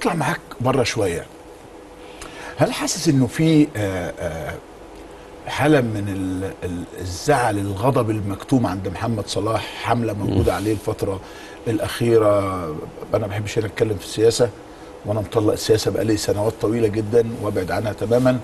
اطلع معاك بره شويه هل حاسس انه في آه، آه، حاله من ال- ال- الزعل الغضب المكتوم عند محمد صلاح حمله موجوده عليه الفتره الاخيره انا ما بحبش هنا اتكلم في السياسه وانا مطلق السياسه بقالي سنوات طويله جدا وابعد عنها تماما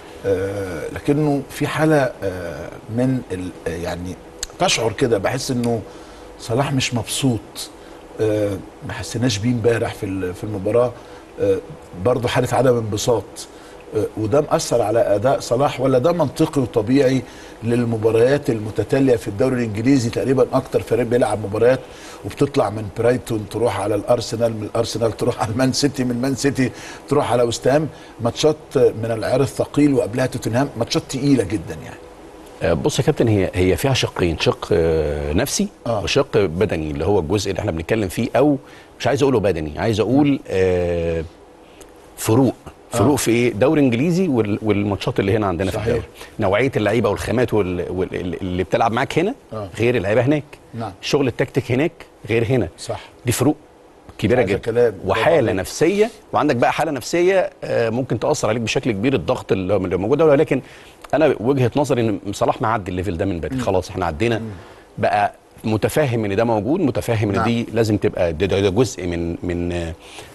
آه، لكنه في حاله آه، من ال- آه، يعني تشعر كده بحس انه صلاح مش مبسوط آه، ما حسيناش بيه امبارح في ال- في المباراه آه، برضه حاله عدم انبساط آه، وده مأثر على اداء صلاح ولا ده منطقي وطبيعي للمباريات المتتاليه في الدوري الانجليزي تقريبا اكتر فريق بيلعب مباريات وبتطلع من برايتون تروح على الارسنال من الارسنال تروح على المان سيتي من المان سيتي تروح على وست هام ماتشات من العيار الثقيل وقبلها توتنهام ماتشات تقيله جدا يعني آه، بص يا كابتن هي هي فيها شقين شق آه، نفسي آه. وشق بدني اللي هو الجزء اللي احنا بنتكلم فيه او مش عايز اقوله بدني عايز اقول آه، فروق فروق آه. في ايه دوري انجليزي وال- والماتشات اللي هنا عندنا صحيح. في الدوري نوعيه اللعيبه والخامات وال- وال- اللي بتلعب معاك هنا آه. غير اللعيبه هناك نعم. الشغل التكتيك هناك غير هنا صح دي فروق كبيره عايزة جدا كلام. برافو وحاله عليك. نفسيه وعندك بقى حاله نفسيه آه، ممكن تاثر عليك بشكل كبير الضغط اللي اللي موجود ده ولكن انا وجهه نظري ان صلاح معدي الليفل ده من بدري خلاص احنا عدينا بقى متفاهم ان ده موجود متفاهم ان نعم. دي لازم تبقى ده, ده, ده جزء من من آه،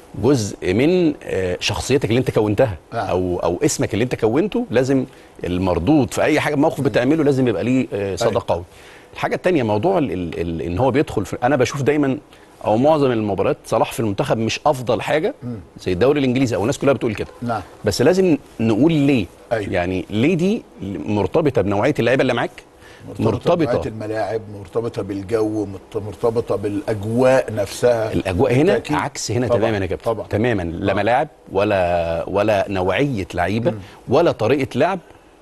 جزء من آه، شخصيتك اللي انت كونتها نعم. او او اسمك اللي انت كونته لازم المردود في اي حاجه موقف بتعمله لازم يبقى ليه آه، صدى أيوة. قوي الحاجه الثانيه موضوع ال ال ال ان هو بيدخل في انا بشوف دايما او معظم المباريات صلاح في المنتخب مش افضل حاجه زي الدوري الانجليزي او الناس كلها بتقول كده نعم. بس لازم نقول ليه أيوة. يعني ليه دي مرتبطه بنوعيه اللعيبه اللي معاك مرتبطه بنوعية الملاعب مرتبطه بالجو مرت- مرتبطه بالاجواء نفسها الاجواء هنا بالتأكيد. عكس هنا طبعاً، تماما يا كابتن طبعا تماما لا ملاعب ولا ولا نوعيه لعيبه ولا طريقه لعب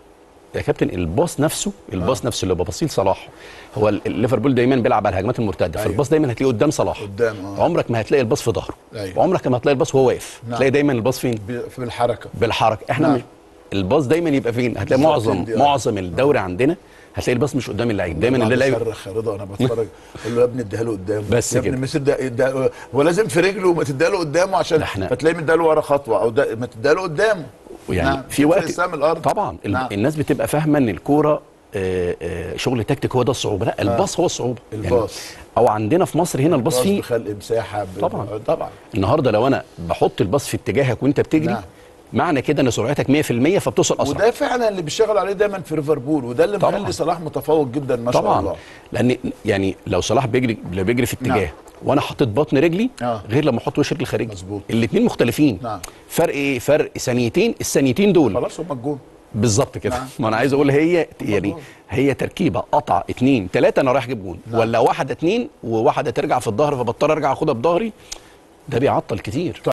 يا كابتن الباص نفسه الباص آه. نفسه اللي ببصيل صلاح هو ال- ليفربول دايما بيلعب على الهجمات المرتده أيوة. فالباص دايما هتلاقيه قدام صلاح قدام، آه. عمرك ما هتلاقي الباص في ظهره أيوة. عمرك ما هتلاقي الباص وهو واقف نعم. هتلاقي دايما الباص فين ب- في الحركه بالحركه احنا نعم. مش الباص دايما يبقى فين هتلاقي بالظبط معظم دي، آه. معظم الدوري عندنا هتلاقي الباص مش قدام اللعيب دايما بقعد اللعيب اصرخ يا رضا وانا بتفرج اقول له يا ابني اديها له قدامه بس يا ابني كده. مش ده, ده هو لازم في رجله وما تديها له قدامه عشان ده إحنا- فتلاقيه مديها له ورا خطوه او ده ما تديها له قدامه يعني نعم. في وقت السام الارض طبعا ال- نعم. الناس بتبقى فاهمه ان الكوره آه، آه، شغل تكتيك هو ده الصعوبه لا الباص هو الصعوبه الباص. او عندنا في مصر هنا الباص باص فيه بخلق مساحه ب... طبعاً. طبعا النهارده لو انا بحط الباص في اتجاهك وانت بتجري نعم. معنى كده ان سرعتك 100% فبتوصل اسرع وده فعلا اللي بيشتغل عليه دايما في ليفربول وده اللي طبعاً. مخلي صلاح متفوق جدا ما شاء طبعا الله لان يعني لو صلاح بيجري لو بيجري في اتجاه نعم. وانا حطيت بطن رجلي آه. غير لما احط وش رجلي الخارجي مظبوط. الاثنين مختلفين نعم. فرق ايه فرق ثانيتين الثانيتين دول خلاص هم الجون بالظبط كده نعم. ما انا عايز اقول هي يعني مظبوط. هي تركيبه قطع اتنين تلاته انا رايح اجيب جون نعم. ولا واحده اتنين وواحده ترجع في الظهر فبضطر ارجع اخدها بظهري ده بيعطل كتير